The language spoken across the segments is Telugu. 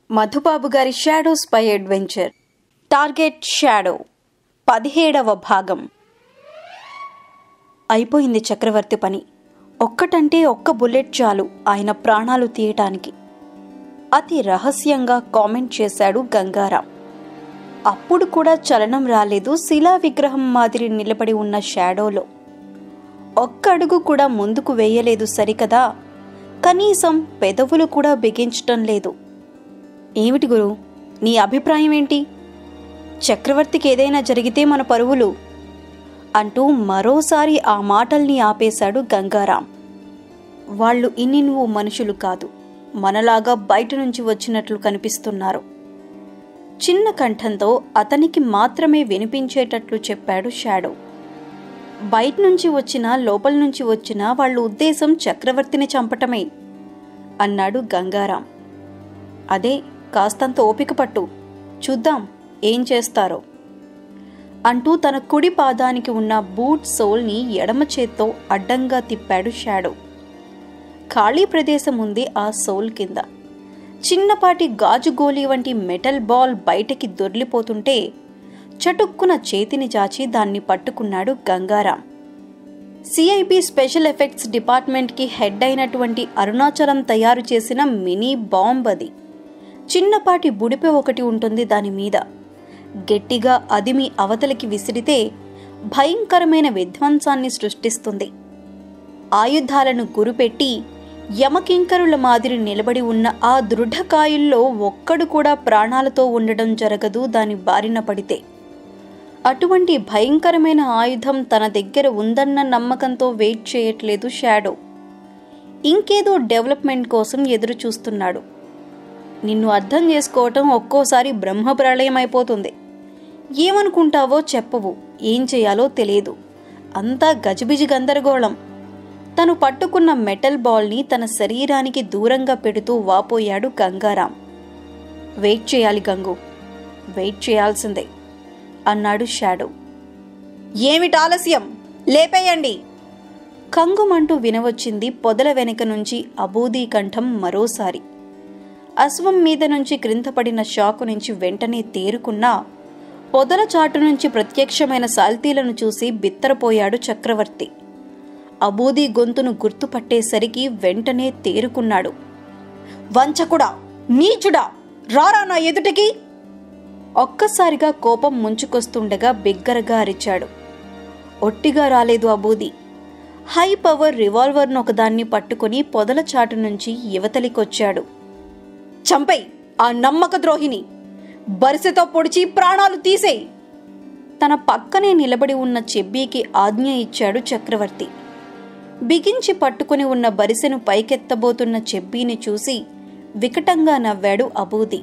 మధుబాబు గారి shadow spy adventure target shadow పదిహేడవ భాగం అయిపోయింది చక్రవర్తి పని ఒక్కటంటే ఒక్క బుల్లెట్ చాలు ఆయన ప్రాణాలు తీయటానికి అతి రహస్యంగా కామెంట్ చేశాడు గంగారాం అప్పుడు కూడా చలనం రాలేదు శిలా విగ్రహం మాదిరి నిలబడి ఉన్న షాడోలో ఒక్క అడుగు కూడా ముందుకు వేయలేదు సరికదా కనీసం పెదవులు కూడా బిగించటం లేదు ఏమిటి గురు నీ అభిప్రాయం ఏంటి చక్రవర్తికి ఏదైనా జరిగితే మన పరువులు అంటూ మరోసారి ఆ మాటల్ని ఆపేశాడు గంగారాం వాళ్ళు ఇన్ని నువ్వు మనుషులు కాదు మనలాగా బయట నుంచి వచ్చినట్లు కనిపిస్తున్నారు చిన్న కంఠంతో అతనికి మాత్రమే వినిపించేటట్లు చెప్పాడు షాడో బయట నుంచి వచ్చినా లోపల నుంచి వచ్చినా వాళ్ళ ఉద్దేశం చక్రవర్తిని చంపటమే అన్నాడు గంగారాం అదే కాస్తంత ఓపిక పట్టు చూద్దాం ఏం చేస్తారో అంటూ తన కుడి పాదానికి ఉన్న బూట్ సోల్ని ఎడమ చేత్తో అడ్డంగా తిప్పాడు షాడో ఖాళీ ప్రదేశం ఉంది ఆ సోల్ కింద చిన్నపాటి గాజు గోలీ వంటి మెటల్ బాల్ బయటకి దొర్లిపోతుంటే చటుక్కున చేతిని చాచి దాన్ని పట్టుకున్నాడు గంగారాం సిఐబి స్పెషల్ ఎఫెక్ట్స్ డిపార్ట్మెంట్కి హెడ్ అయినటువంటి అరుణాచలం తయారు చేసిన మినీ బాంబ్ అది చిన్నపాటి బుడిపె ఒకటి ఉంటుంది దాని మీద గట్టిగా అదిమి అవతలికి విసిరితే భయంకరమైన విధ్వంసాన్ని సృష్టిస్తుంది ఆయుధాలను గురిపెట్టి యమకింకరుల మాదిరి నిలబడి ఉన్న ఆ దృఢకాయుల్లో ఒక్కడు కూడా ప్రాణాలతో ఉండడం జరగదు దాని బారిన పడితే అటువంటి భయంకరమైన ఆయుధం తన దగ్గర ఉందన్న నమ్మకంతో వెయిట్ చేయట్లేదు షాడో ఇంకేదో డెవలప్మెంట్ కోసం ఎదురు చూస్తున్నాడు నిన్ను అర్థం చేసుకోవటం ఒక్కోసారి బ్రహ్మ ప్రళయం అయిపోతుంది ఏమనుకుంటావో చెప్పవు ఏం చేయాలో తెలియదు అంతా గజిబిజి గందరగోళం తను పట్టుకున్న మెటల్ బాల్ని తన శరీరానికి దూరంగా పెడుతూ వాపోయాడు గంగారాం వెయిట్ చేయాలి గంగు వెయిట్ చేయాల్సిందే అన్నాడు షాడో ఏమిటి ఆలస్యం లేపేయండి కంగుమంటూ వినవచ్చింది పొదల వెనుక నుంచి అబూదీ కంఠం మరోసారి అశ్వం మీద నుంచి క్రింద పడిన షాకు నుంచి వెంటనే తేరుకున్నా పొదల చాటు నుంచి ప్రత్యక్షమైన సాల్తీలను చూసి బిత్తరపోయాడు చక్రవర్తి అబూదీ గొంతును గుర్తుపట్టేసరికి వెంటనే తేరుకున్నాడు వంచకుడా నీచుడా రారా నా ఎదుటికి ఒక్కసారిగా కోపం ముంచుకొస్తుండగా బిగ్గరగా అరిచాడు ఒట్టిగా రాలేదు అబూది హై పవర్ రివాల్వర్ను ఒకదాన్ని పట్టుకుని పొదల చాటు నుంచి యువతలికొచ్చాడు చంపై ఆ నమ్మక ద్రోహిని బరిసెతో పొడిచి ప్రాణాలు తీసేయి తన పక్కనే నిలబడి ఉన్న చెబ్బీకి ఆజ్ఞ ఇచ్చాడు చక్రవర్తి బిగించి పట్టుకుని ఉన్న బరిసెను పైకెత్తబోతున్న చెబ్బీని చూసి వికటంగా నవ్వాడు అబూది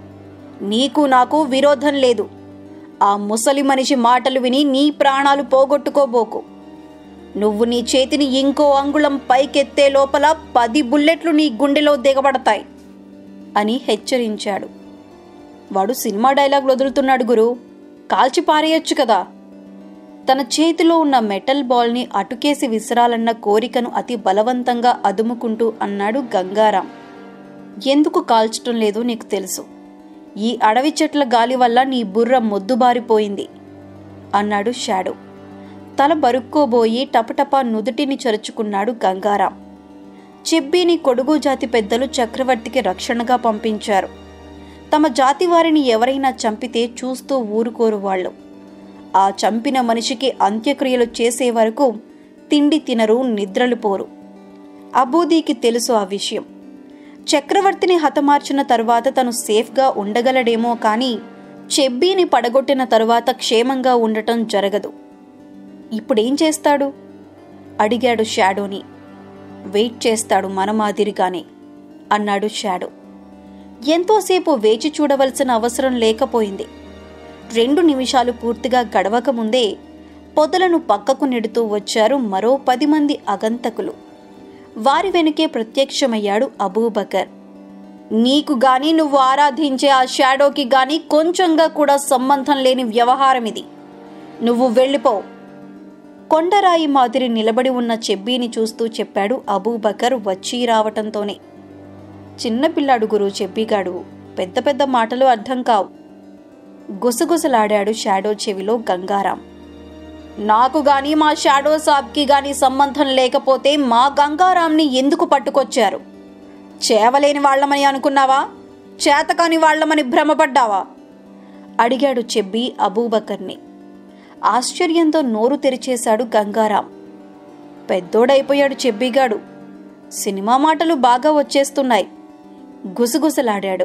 నీకు నాకు విరోధం లేదు ఆ ముసలి మనిషి మాటలు విని నీ ప్రాణాలు పోగొట్టుకోబోకు నువ్వు నీ చేతిని ఇంకో అంగుళం పైకెత్తే లోపల పది బుల్లెట్లు నీ గుండెలో దిగబడతాయి అని హెచ్చరించాడు వాడు సినిమా డైలాగ్ వదులుతున్నాడు గురు కాల్చి పారేయొచ్చు కదా తన చేతిలో ఉన్న మెటల్ బాల్ని అటుకేసి విసరాలన్న కోరికను అతి బలవంతంగా అదుముకుంటూ అన్నాడు గంగారాం ఎందుకు కాల్చటం లేదో నీకు తెలుసు ఈ అడవి చెట్ల గాలి వల్ల నీ బుర్ర మొద్దుబారిపోయింది అన్నాడు షాడో తల బరుక్కోబోయి టపటపా నుదుటిని చరుచుకున్నాడు గంగారాం చెబ్బీని కొడుగు జాతి పెద్దలు చక్రవర్తికి రక్షణగా పంపించారు తమ జాతి వారిని ఎవరైనా చంపితే చూస్తూ ఊరుకోరు వాళ్ళు ఆ చంపిన మనిషికి అంత్యక్రియలు చేసే వరకు తిండి తినరు నిద్రలు పోరు అబూదీకి తెలుసు ఆ విషయం చక్రవర్తిని హతమార్చిన తరువాత తను సేఫ్గా ఉండగలడేమో కానీ చెబ్బీని పడగొట్టిన తరువాత క్షేమంగా ఉండటం జరగదు ఇప్పుడేం చేస్తాడు అడిగాడు షాడోని వెయిట్ చేస్తాడు మన మాదిరిగానే అన్నాడు షాడో ఎంతోసేపు వేచి చూడవలసిన అవసరం లేకపోయింది రెండు నిమిషాలు పూర్తిగా గడవక ముందే పొదలను పక్కకు నెడుతూ వచ్చారు మరో పది మంది అగంతకులు వారి వెనుకే ప్రత్యక్షమయ్యాడు అబూబకర్ నీకు గాని నువ్వు ఆరాధించే ఆ షాడోకి గాని కొంచెంగా కూడా సంబంధం లేని వ్యవహారం ఇది నువ్వు వెళ్ళిపో కొండరాయి మాదిరి నిలబడి ఉన్న చెబ్బీని చూస్తూ చెప్పాడు అబూబకర్ వచ్చి రావటంతోనే చిన్నపిల్లాడు గురు చెబ్బిగాడు పెద్ద పెద్ద మాటలు అర్థం కావు గుసగుసలాడాడు షాడో చెవిలో గంగారాం నాకు గాని మా షాడో సాబ్కి గాని సంబంధం లేకపోతే మా గంగారాంని ఎందుకు పట్టుకొచ్చారు చేవలేని వాళ్ళమని అనుకున్నావా చేతకాని వాళ్ళమని భ్రమపడ్డావా అడిగాడు చెబ్బి అబూబకర్ని ఆశ్చర్యంతో నోరు తెరిచేశాడు గంగారాం పెద్దోడైపోయాడు చెబ్బిగాడు సినిమా మాటలు బాగా వచ్చేస్తున్నాయి గుసగుసలాడాడు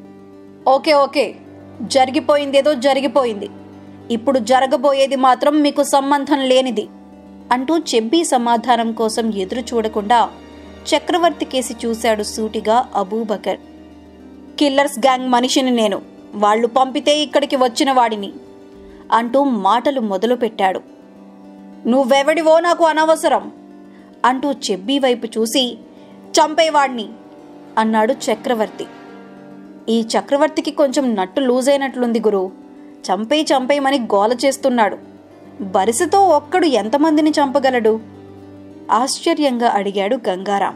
ఓకే ఓకే జరిగిపోయిందేదో జరిగిపోయింది ఇప్పుడు జరగబోయేది మాత్రం మీకు సంబంధం లేనిది అంటూ చెబ్బి సమాధానం కోసం ఎదురు చూడకుండా చక్రవర్తి కేసి చూశాడు సూటిగా అబూబకర్ కిల్లర్స్ గ్యాంగ్ మనిషిని నేను వాళ్ళు పంపితే ఇక్కడికి వచ్చిన వాడిని అంటూ మాటలు మొదలుపెట్టాడు నువ్వెవడివో నాకు అనవసరం అంటూ చెబ్బి వైపు చూసి చంపేవాణ్ణి అన్నాడు చక్రవర్తి ఈ చక్రవర్తికి కొంచెం నట్టు లూజ్ అయినట్లుంది గురు చంపే చంపేయమని గోల చేస్తున్నాడు బరిసెతో ఒక్కడు ఎంతమందిని చంపగలడు ఆశ్చర్యంగా అడిగాడు గంగారాం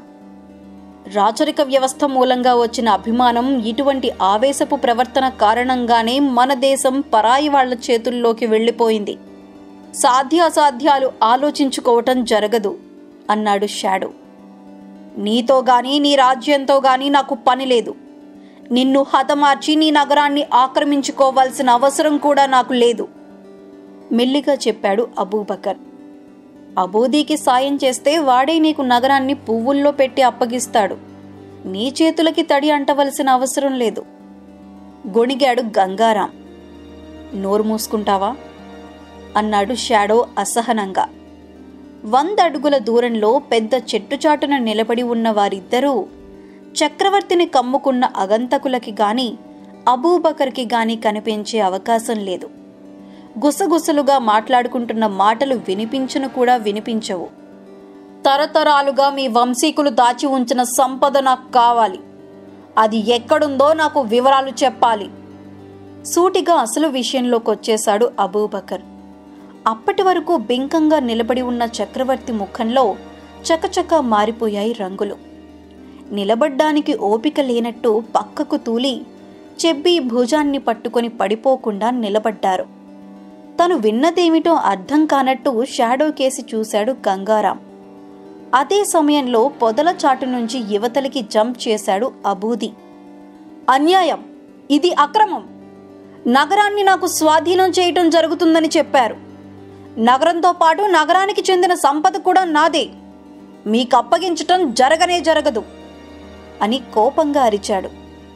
రాచరిక వ్యవస్థ మూలంగా వచ్చిన అభిమానం ఇటువంటి ఆవేశపు ప్రవర్తన కారణంగానే మన దేశం పరాయి వాళ్ల చేతుల్లోకి వెళ్ళిపోయింది సాధ్యాసాధ్యాలు ఆలోచించుకోవటం జరగదు అన్నాడు షాడో నీతో గాని నీ రాజ్యంతో గాని నాకు పని లేదు నిన్ను హతమార్చి నీ నగరాన్ని ఆక్రమించుకోవాల్సిన అవసరం కూడా నాకు లేదు మెల్లిగా చెప్పాడు అబూబకర్ అబూదీకి సాయం చేస్తే వాడే నీకు నగరాన్ని పువ్వుల్లో పెట్టి అప్పగిస్తాడు నీ చేతులకి తడి అంటవలసిన అవసరం లేదు గొణిగాడు గంగారాం నోరు మూసుకుంటావా అన్నాడు షాడో అసహనంగా వంద అడుగుల దూరంలో పెద్ద చెట్టుచాటున నిలబడి ఉన్న వారిద్దరూ చక్రవర్తిని కమ్ముకున్న అగంతకులకి గాని అబూబకర్కి గాని కనిపించే అవకాశం లేదు గుసగుసలుగా మాట్లాడుకుంటున్న మాటలు వినిపించను కూడా వినిపించవు తరతరాలుగా మీ వంశీకులు దాచి ఉంచిన సంపద నాకు కావాలి అది ఎక్కడుందో నాకు వివరాలు చెప్పాలి సూటిగా అసలు విషయంలోకొచ్చేశాడు అబూబకర్ అప్పటి వరకు బింకంగా నిలబడి ఉన్న చక్రవర్తి ముఖంలో చకచక మారిపోయాయి రంగులు నిలబడ్డానికి ఓపిక లేనట్టు పక్కకు తూలి చెబ్బి భుజాన్ని పట్టుకొని పడిపోకుండా నిలబడ్డారు తను విన్నదేమిటో అర్థం కానట్టు షాడో కేసి చూశాడు గంగారాం అదే సమయంలో పొదల చాటు నుంచి యువతలికి జంప్ చేశాడు అబూది అన్యాయం ఇది అక్రమం నగరాన్ని నాకు స్వాధీనం చేయటం జరుగుతుందని చెప్పారు నగరంతో పాటు నగరానికి చెందిన సంపద కూడా నాదే మీకు అప్పగించటం జరగనే జరగదు అని కోపంగా అరిచాడు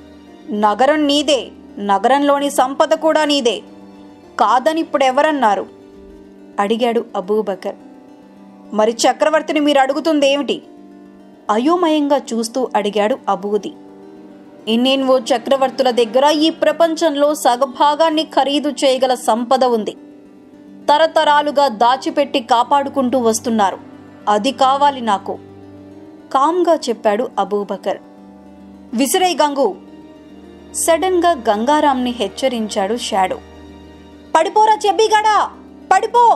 నగరం నీదే నగరంలోని సంపద కూడా నీదే కాదని ఇప్పుడు ఎవరన్నారు అడిగాడు అబూబకర్ మరి చక్రవర్తిని మీరు అడుగుతుంది ఏమిటి అయోమయంగా చూస్తూ అడిగాడు అబూది ఇన్నేన్వో చక్రవర్తుల దగ్గర ఈ ప్రపంచంలో సగభాగాన్ని ఖరీదు చేయగల సంపద ఉంది తరతరాలుగా దాచిపెట్టి కాపాడుకుంటూ వస్తున్నారు అది కావాలి నాకు కామ్గా చెప్పాడు అబూబకర్ విసిరై గంగు సడన్గా గంగారాంని హెచ్చరించాడు షాడో పడిపోరా చెబ్బిగాడా పడిపో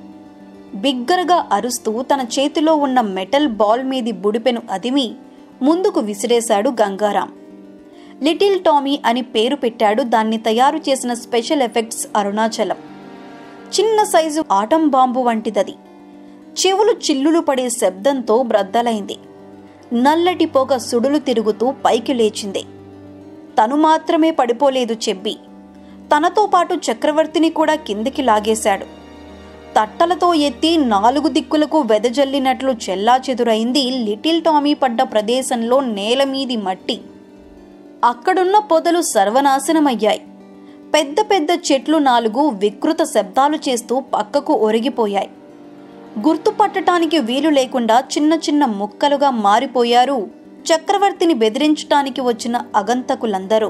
బిగ్గరగా అరుస్తూ తన చేతిలో ఉన్న మెటల్ బాల్ మీది బుడిపెను అదిమి ముందుకు విసిరేశాడు గంగారాం లిటిల్ టామీ అని పేరు పెట్టాడు దాన్ని తయారు చేసిన స్పెషల్ ఎఫెక్ట్స్ అరుణాచలం చిన్న సైజు ఆటం బాంబు వంటిదది చెవులు చిల్లులు పడే శబ్దంతో బ్రద్దలైంది నల్లటి పొగ సుడులు తిరుగుతూ పైకి లేచింది తను మాత్రమే పడిపోలేదు చెబ్బి తనతో పాటు చక్రవర్తిని కూడా కిందికి లాగేశాడు తట్టలతో ఎత్తి నాలుగు దిక్కులకు వెదజల్లినట్లు చెల్లా చెదురైంది లిటిల్ టామీ పడ్డ ప్రదేశంలో నేలమీది మట్టి అక్కడున్న పొదలు సర్వనాశనమయ్యాయి పెద్ద పెద్ద చెట్లు నాలుగు వికృత శబ్దాలు చేస్తూ పక్కకు ఒరిగిపోయాయి గుర్తుపట్టటానికి వీలు లేకుండా చిన్న చిన్న ముక్కలుగా మారిపోయారు చక్రవర్తిని బెదిరించటానికి వచ్చిన అగంతకులందరూ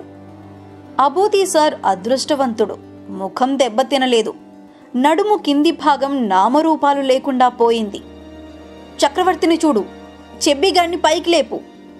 అబూదీ సార్ అదృష్టవంతుడు ముఖం దెబ్బతినలేదు నడుము కింది భాగం నామరూపాలు లేకుండా పోయింది చక్రవర్తిని చూడు చెబ్బిగాడిని పైకి లేపు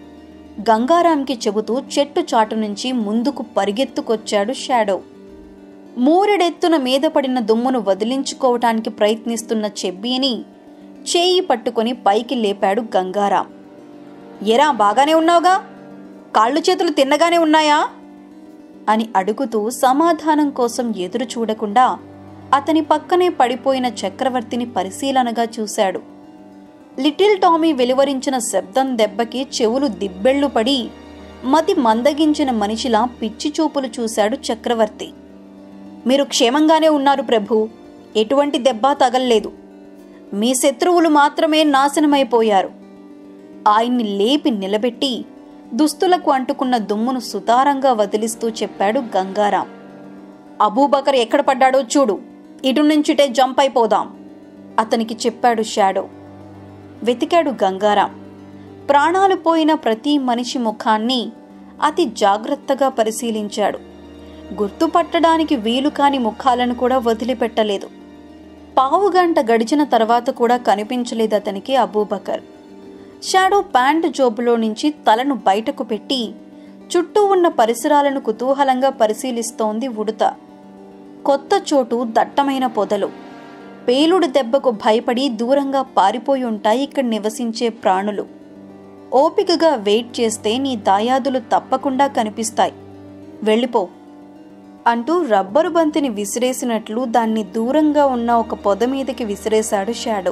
గంగారాంకి చెబుతూ చెట్టు చాటు నుంచి ముందుకు పరిగెత్తుకొచ్చాడు షాడో మూరెడెత్తున మీద పడిన దుమ్మును వదిలించుకోవటానికి ప్రయత్నిస్తున్న చెబ్బిని చేయి పట్టుకొని పైకి లేపాడు గంగారాం ఎరా బాగానే ఉన్నావుగా కాళ్ళు చేతులు తిన్నగానే ఉన్నాయా అని అడుగుతూ సమాధానం కోసం ఎదురు చూడకుండా అతని పక్కనే పడిపోయిన చక్రవర్తిని పరిశీలనగా చూశాడు లిటిల్ టామీ వెలువరించిన శబ్దం దెబ్బకి చెవులు దిబ్బెళ్ళు పడి మతి మందగించిన మనిషిలా పిచ్చి చూపులు చూశాడు చక్రవర్తి మీరు క్షేమంగానే ఉన్నారు ప్రభు ఎటువంటి దెబ్బ తగల్లేదు మీ శత్రువులు మాత్రమే నాశనమైపోయారు ఆయన్ని లేపి నిలబెట్టి దుస్తులకు అంటుకున్న దుమ్మును సుతారంగా వదిలిస్తూ చెప్పాడు గంగారాం అబూబకర్ ఎక్కడ పడ్డాడో చూడు ఇటు నుంచుటే జంప్ అయిపోదాం అతనికి చెప్పాడు షాడో వెతికాడు గంగారాం ప్రాణాలు పోయిన ప్రతి మనిషి ముఖాన్ని అతి జాగ్రత్తగా పరిశీలించాడు గుర్తుపట్టడానికి వీలు కాని ముఖాలను కూడా వదిలిపెట్టలేదు పావుగంట గడిచిన తర్వాత కూడా కనిపించలేదు అతనికి అబూబకర్ షాడో ప్యాంటు జోబులో నుంచి తలను బయటకు పెట్టి చుట్టూ ఉన్న పరిసరాలను కుతూహలంగా పరిశీలిస్తోంది ఉడుత కొత్త చోటు దట్టమైన పొదలు పేలుడు దెబ్బకు భయపడి దూరంగా పారిపోయి ఉంటాయి ఇక్కడ నివసించే ప్రాణులు ఓపికగా వెయిట్ చేస్తే నీ దాయాదులు తప్పకుండా కనిపిస్తాయి వెళ్ళిపో అంటూ రబ్బరు బంతిని విసిరేసినట్లు దాన్ని దూరంగా ఉన్న ఒక పొద మీదకి విసిరేశాడు షాడో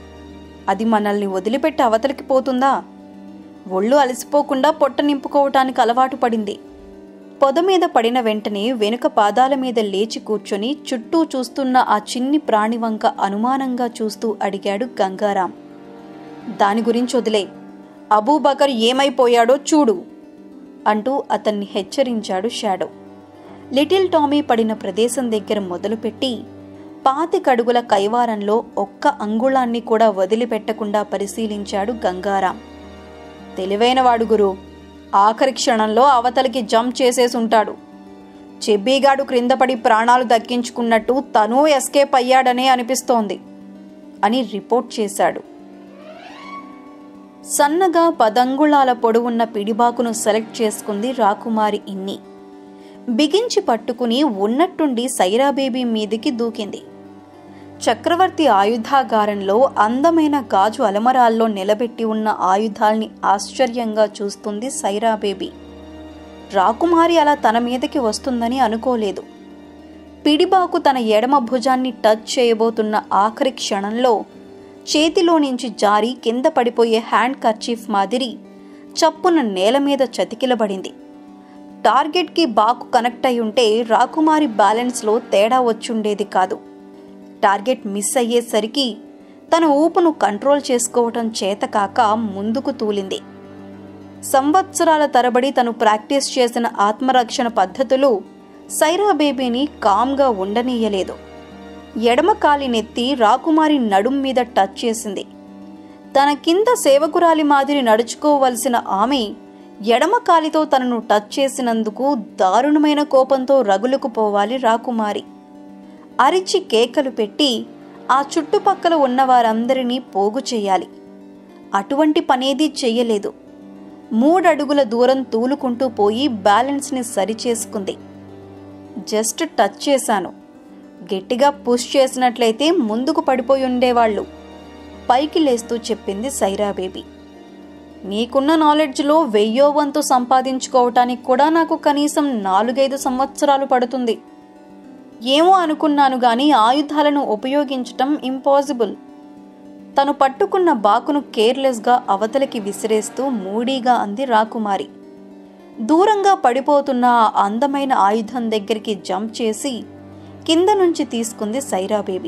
అది మనల్ని వదిలిపెట్టి అవతలికి పోతుందా ఒళ్ళు అలసిపోకుండా పొట్ట నింపుకోవటానికి అలవాటు పడింది పొద మీద పడిన వెంటనే వెనుక పాదాల మీద లేచి కూర్చొని చుట్టూ చూస్తున్న ఆ చిన్ని ప్రాణి వంక అనుమానంగా చూస్తూ అడిగాడు గంగారాం దాని గురించి వదిలే అబూబకర్ ఏమైపోయాడో చూడు అంటూ అతన్ని హెచ్చరించాడు షాడో లిటిల్ టామీ పడిన ప్రదేశం దగ్గర మొదలుపెట్టి పాతి కడుగుల కైవారంలో ఒక్క అంగుళాన్ని కూడా వదిలిపెట్టకుండా పరిశీలించాడు గంగారాం తెలివైనవాడు గురు ఆఖరి క్షణంలో అవతలికి జంప్ చేసేసుంటాడు చెబ్బీగాడు క్రిందపడి ప్రాణాలు దక్కించుకున్నట్టు తను ఎస్కేప్ అయ్యాడనే అనిపిస్తోంది అని రిపోర్ట్ చేశాడు సన్నగా పదంగుళాల పొడవున్న పిడిబాకును సెలెక్ట్ చేసుకుంది రాకుమారి ఇన్ని బిగించి పట్టుకుని ఉన్నట్టుండి సైరాబేబీ మీదికి దూకింది చక్రవర్తి ఆయుధాగారంలో అందమైన గాజు అలమరాల్లో నిలబెట్టి ఉన్న ఆయుధాల్ని ఆశ్చర్యంగా చూస్తుంది సైరాబేబీ రాకుమారి అలా తన మీదకి వస్తుందని అనుకోలేదు పిడిబాకు తన ఎడమ భుజాన్ని టచ్ చేయబోతున్న ఆఖరి క్షణంలో చేతిలో నుంచి జారి కింద పడిపోయే హ్యాండ్ కర్చీఫ్ మాదిరి చప్పున నేల మీద చతికిలబడింది టార్గెట్కి బాకు కనెక్ట్ అయి ఉంటే రాకుమారి బ్యాలెన్స్లో తేడా వచ్చుండేది కాదు టార్గెట్ మిస్ అయ్యేసరికి తన ఊపును కంట్రోల్ చేసుకోవటం చేతకాక ముందుకు తూలింది సంవత్సరాల తరబడి తను ప్రాక్టీస్ చేసిన ఆత్మరక్షణ పద్ధతులు సైరా బేబీని కామ్గా ఉండనీయలేదు ఎడమ కాలినెత్తి రాకుమారి నడుం మీద టచ్ చేసింది తన కింద సేవకురాలి మాదిరి నడుచుకోవలసిన ఆమె ఎడమ కాలితో తనను టచ్ చేసినందుకు దారుణమైన కోపంతో రగులుకు పోవాలి రాకుమారి అరిచి కేకలు పెట్టి ఆ చుట్టుపక్కల ఉన్న వారందరినీ పోగు చేయాలి అటువంటి పనేదీ చెయ్యలేదు మూడడుగుల దూరం తూలుకుంటూ పోయి బ్యాలెన్స్ని సరిచేసుకుంది జస్ట్ టచ్ చేశాను గట్టిగా పుష్ చేసినట్లయితే ముందుకు పడిపోయి ఉండేవాళ్ళు పైకి లేస్తూ చెప్పింది సైరా బేబీ నీకున్న నాలెడ్జ్లో వెయ్యో వంతు సంపాదించుకోవటానికి కూడా నాకు కనీసం నాలుగైదు సంవత్సరాలు పడుతుంది ఏమో అనుకున్నాను గాని ఆయుధాలను ఉపయోగించటం ఇంపాసిబుల్ తను పట్టుకున్న బాకును కేర్లెస్గా అవతలికి విసిరేస్తూ మూడీగా అంది రాకుమారి దూరంగా పడిపోతున్న ఆ అందమైన ఆయుధం దగ్గరికి జంప్ చేసి కింద నుంచి తీసుకుంది సైరాబేబీ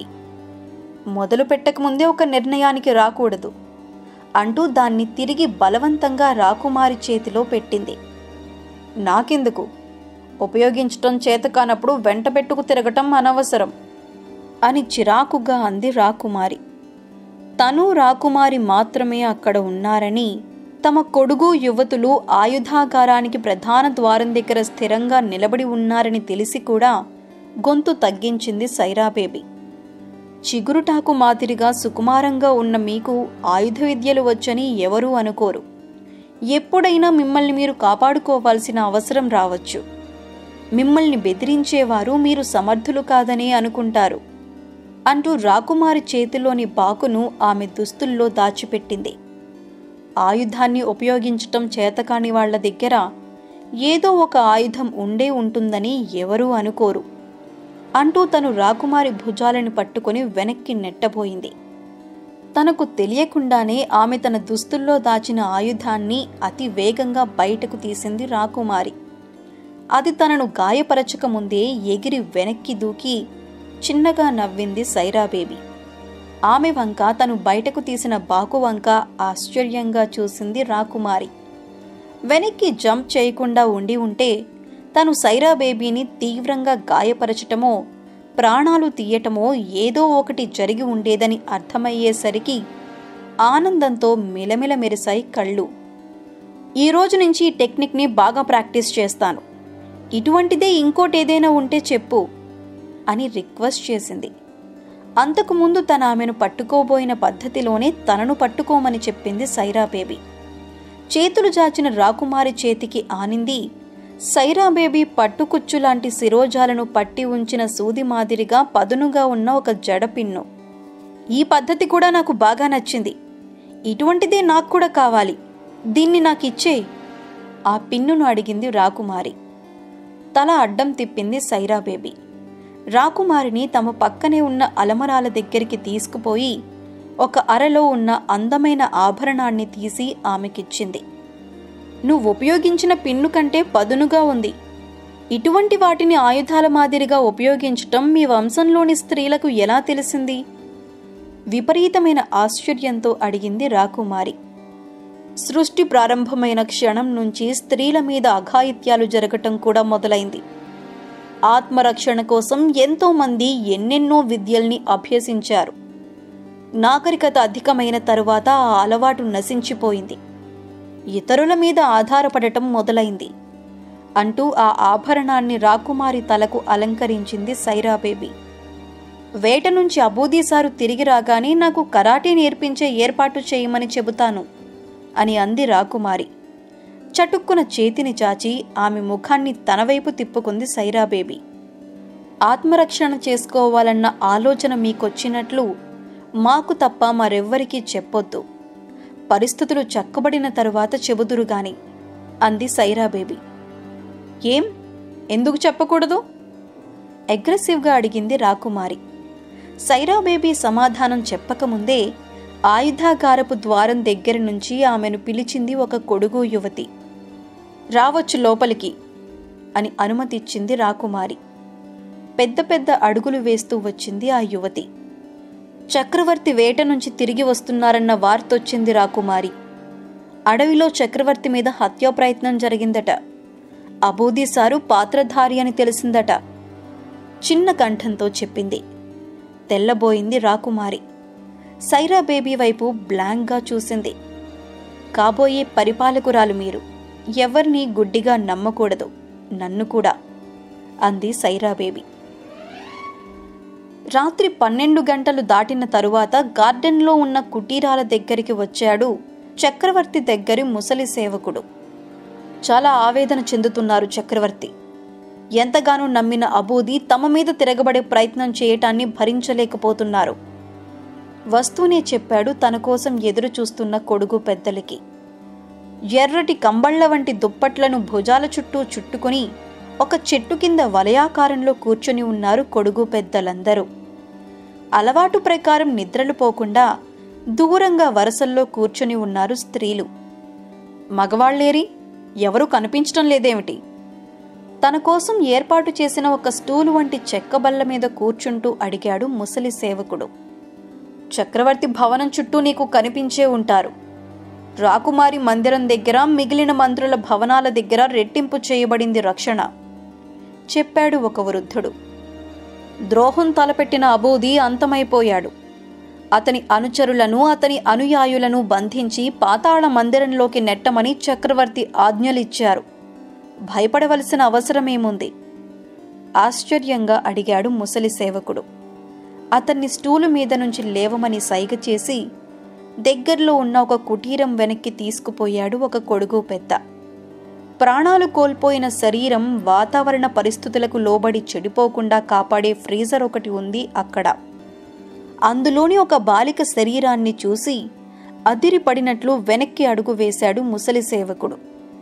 మొదలు పెట్టకముందే ఒక నిర్ణయానికి రాకూడదు అంటూ దాన్ని తిరిగి బలవంతంగా రాకుమారి చేతిలో పెట్టింది నాకెందుకు ఉపయోగించటం చేతకానప్పుడు వెంటబెట్టుకు తిరగటం అనవసరం అని చిరాకుగా అంది రాకుమారి తను రాకుమారి మాత్రమే అక్కడ ఉన్నారని తమ కొడుగు యువతులు ఆయుధాగారానికి ప్రధాన ద్వారం దగ్గర స్థిరంగా నిలబడి ఉన్నారని తెలిసి కూడా గొంతు తగ్గించింది సైరాబేబీ చిగురుటాకు మాదిరిగా సుకుమారంగా ఉన్న మీకు ఆయుధ విద్యలు వచ్చని ఎవరూ అనుకోరు ఎప్పుడైనా మిమ్మల్ని మీరు కాపాడుకోవాల్సిన అవసరం రావచ్చు మిమ్మల్ని బెదిరించేవారు మీరు సమర్థులు కాదనే అనుకుంటారు అంటూ రాకుమారి చేతిలోని బాకును ఆమె దుస్తుల్లో దాచిపెట్టింది ఆయుధాన్ని ఉపయోగించటం చేతకాని వాళ్ల దగ్గర ఏదో ఒక ఆయుధం ఉండే ఉంటుందని ఎవరూ అనుకోరు అంటూ తను రాకుమారి భుజాలను పట్టుకొని వెనక్కి నెట్టబోయింది తనకు తెలియకుండానే ఆమె తన దుస్తుల్లో దాచిన ఆయుధాన్ని అతి వేగంగా బయటకు తీసింది రాకుమారి అది తనను గాయపరచక ముందే ఎగిరి వెనక్కి దూకి చిన్నగా నవ్వింది సైరాబేబీ ఆమె వంక తను బయటకు తీసిన బాకు వంక ఆశ్చర్యంగా చూసింది రాకుమారి వెనక్కి జంప్ చేయకుండా ఉండి ఉంటే తను సైరా బేబీని తీవ్రంగా గాయపరచటమో ప్రాణాలు తీయటమో ఏదో ఒకటి జరిగి ఉండేదని అర్థమయ్యేసరికి ఆనందంతో మిలమిల మెరిశాయి కళ్ళు ఈ రోజు నుంచి ఈ టెక్నిక్ని బాగా ప్రాక్టీస్ చేస్తాను ఇటువంటిదే ఇంకోటేదైనా ఉంటే చెప్పు అని రిక్వెస్ట్ చేసింది అంతకుముందు తన ఆమెను పట్టుకోబోయిన పద్ధతిలోనే తనను పట్టుకోమని చెప్పింది సైరా బేబీ చేతులు చాచిన రాకుమారి చేతికి ఆనింది సైరా బేబీ పట్టుకుచ్చు లాంటి శిరోజాలను పట్టి ఉంచిన సూది మాదిరిగా పదునుగా ఉన్న ఒక జడపిన్ను ఈ పద్ధతి కూడా నాకు బాగా నచ్చింది ఇటువంటిదే నాకు కూడా కావాలి దీన్ని నాకు ఇచ్చే ఆ పిన్నును అడిగింది రాకుమారి తల అడ్డం తిప్పింది సైరా బేబీ రాకుమారిని తమ పక్కనే ఉన్న అలమరాల దగ్గరికి తీసుకుపోయి ఒక అరలో ఉన్న అందమైన ఆభరణాన్ని తీసి ఆమెకిచ్చింది నువ్వు ఉపయోగించిన పిన్ను కంటే పదునుగా ఉంది ఇటువంటి వాటిని ఆయుధాల మాదిరిగా ఉపయోగించటం మీ వంశంలోని స్త్రీలకు ఎలా తెలిసింది విపరీతమైన ఆశ్చర్యంతో అడిగింది రాకుమారి సృష్టి ప్రారంభమైన క్షణం నుంచి స్త్రీల మీద అఘాయిత్యాలు జరగటం కూడా మొదలైంది ఆత్మరక్షణ కోసం ఎంతో మంది ఎన్నెన్నో విద్యల్ని అభ్యసించారు నాగరికత అధికమైన తరువాత ఆ అలవాటు నశించిపోయింది ఇతరుల మీద ఆధారపడటం మొదలైంది అంటూ ఆ ఆభరణాన్ని రాకుమారి తలకు అలంకరించింది సైరాబేబీ వేట నుంచి అబూదీసారు తిరిగి రాగానే నాకు కరాటే నేర్పించే ఏర్పాటు చేయమని చెబుతాను అని అంది రాకుమారి చటుక్కున చేతిని చాచి ఆమె ముఖాన్ని తన వైపు తిప్పుకుంది సైరాబేబీ ఆత్మరక్షణ చేసుకోవాలన్న ఆలోచన మీకొచ్చినట్లు మాకు తప్ప మరెవ్వరికీ చెప్పొద్దు పరిస్థితులు చక్కబడిన తరువాత చెబుదురు గాని అంది సైరాబేబీ ఏం ఎందుకు చెప్పకూడదు అగ్రెసివ్గా అడిగింది రాకుమారి సైరాబేబీ సమాధానం చెప్పకముందే ఆయుధాగారపు ద్వారం దగ్గర నుంచి ఆమెను పిలిచింది ఒక కొడుగు యువతి రావచ్చు లోపలికి అని అనుమతిచ్చింది రాకుమారి పెద్ద పెద్ద అడుగులు వేస్తూ వచ్చింది ఆ యువతి చక్రవర్తి వేట నుంచి తిరిగి వస్తున్నారన్న వార్తొచ్చింది రాకుమారి అడవిలో చక్రవర్తి మీద హత్యా ప్రయత్నం జరిగిందట అబూదీసారు పాత్రధారి అని తెలిసిందట చిన్న కంఠంతో చెప్పింది తెల్లబోయింది రాకుమారి సైరా బేబీ వైపు బ్లాంక్గా చూసింది కాబోయే పరిపాలకురాలు మీరు ఎవరిని గుడ్డిగా నమ్మకూడదు నన్ను కూడా అంది సైరా బేబీ రాత్రి పన్నెండు గంటలు దాటిన తరువాత గార్డెన్లో ఉన్న కుటీరాల దగ్గరికి వచ్చాడు చక్రవర్తి దగ్గరి ముసలి సేవకుడు చాలా ఆవేదన చెందుతున్నారు చక్రవర్తి ఎంతగానో నమ్మిన అబూది తమ మీద తిరగబడే ప్రయత్నం చేయటాన్ని భరించలేకపోతున్నారు వస్తూనే చెప్పాడు తన కోసం ఎదురు చూస్తున్న కొడుకు పెద్దలకి ఎర్రటి కంబళ్ల వంటి దుప్పట్లను భుజాల చుట్టూ చుట్టుకుని ఒక చెట్టు కింద వలయాకారంలో కూర్చొని ఉన్నారు కొడుగు పెద్దలందరూ అలవాటు ప్రకారం నిద్రలు పోకుండా దూరంగా వరసల్లో కూర్చొని ఉన్నారు స్త్రీలు మగవాళ్ళేరి ఎవరూ కనిపించడం లేదేమిటి తన కోసం ఏర్పాటు చేసిన ఒక స్టూలు వంటి చెక్క బల్ల మీద కూర్చుంటూ అడిగాడు ముసలి సేవకుడు చక్రవర్తి భవనం చుట్టూ నీకు కనిపించే ఉంటారు రాకుమారి మందిరం దగ్గర మిగిలిన మంత్రుల భవనాల దగ్గర రెట్టింపు చేయబడింది రక్షణ చెప్పాడు ఒక వృద్ధుడు ద్రోహం తలపెట్టిన అబూది అంతమైపోయాడు అతని అనుచరులను అతని అనుయాయులను బంధించి పాతాళ మందిరంలోకి నెట్టమని చక్రవర్తి ఆజ్ఞలిచ్చారు భయపడవలసిన అవసరమేముంది ఆశ్చర్యంగా అడిగాడు ముసలి సేవకుడు అతన్ని స్టూలు మీద నుంచి లేవమని సైగ చేసి దగ్గరలో ఉన్న ఒక కుటీరం వెనక్కి తీసుకుపోయాడు ఒక కొడుగు పెద్ద ప్రాణాలు కోల్పోయిన శరీరం వాతావరణ పరిస్థితులకు లోబడి చెడిపోకుండా కాపాడే ఫ్రీజర్ ఒకటి ఉంది అక్కడ అందులోని ఒక బాలిక శరీరాన్ని చూసి అదిరిపడినట్లు వెనక్కి అడుగు వేశాడు ముసలి సేవకుడు